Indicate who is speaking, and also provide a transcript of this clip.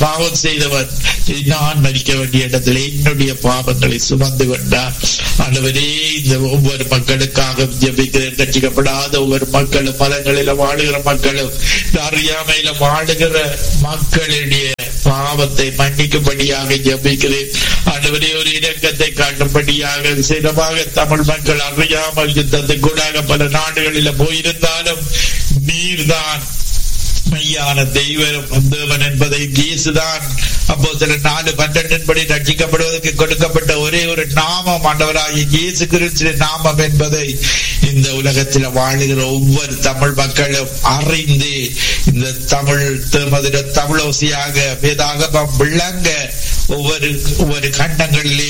Speaker 1: பாவம் செய்தவன் நான் மறிக்க வேண்டிய இடத்துல என்னுடைய பாவங்களை சுமந்து கொண்டார் ஆண்டவரே இந்த ஒவ்வொரு மக்களுக்காக ஜபிக்கிறேன் ரட்சிக்கப்படாத ஒவ்வொரு மக்களும் மதங்களில வாழுகிற மக்களும் அறியாமையில வாழுகிற மக்களுடைய பாவத்தை மன்னிக்கும்படியாக ஜபிக்கிறேன் ஆண்டவரே ஒரு இணக்கத்தை காட்டும்படியாக சிறப்பாக தமிழ் மக்கள் அறியாமல் யுத்தத்துக்கூடாக பல நாடுகளில போயிருந்தாலும் நீர்தான் மெய்யான தெய்வம் தேவன் என்பதை இயேசுதான் அப்போ சில நாலு பன்னெண்டின் படி ரட்சிக்கப்படுவதற்கு கொடுக்கப்பட்ட ஒரே ஒரு நாமம் ஆண்டவராகிய இயேசு கிறிஸ்து நாமம் என்பதை இந்த உலகத்தில் வாழுகிற ஒவ்வொரு தமிழ் மக்களும் அறிந்து இந்த தமிழ் மதுர தமிழோசியாக வேதாகமம் விளங்க ஒவ்வொரு ஒவ்வொரு கண்டங்களிலே